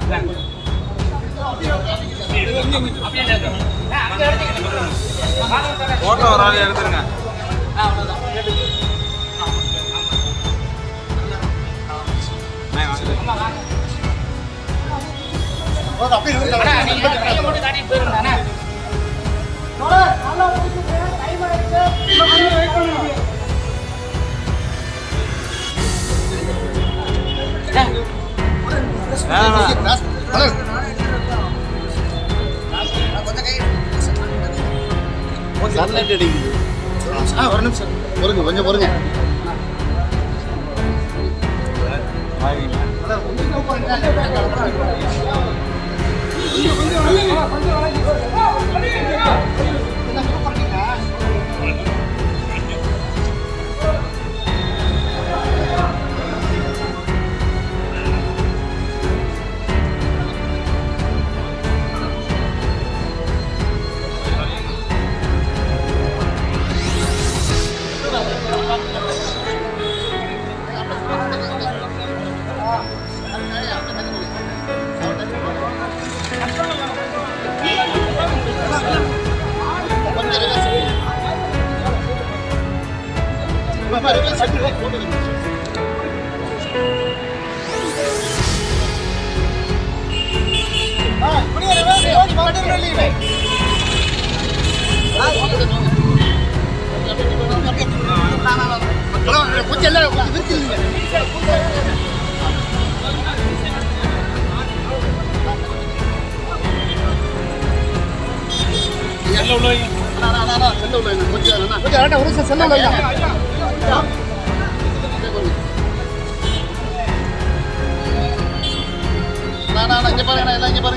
photo ஒரு ஆள் எடுத்துருங்க சன்லைட் அடிக்குது ஆ ஒரு நிமிஷம் பொறுங்க கொஞ்சம் பொறுங்க கொஞ்சம் எல்லாரும் கொஞ்சம் விரிச்சிருங்க செல்ல உள்ள செல்ல உள்ள கொஞ்சம் கொஞ்சம் வேண்டாம் ஒரு நிமிஷம் செல்ல உள்ள நான் நான் இங்க பாருங்க எல்லாம் இங்க பாருங்க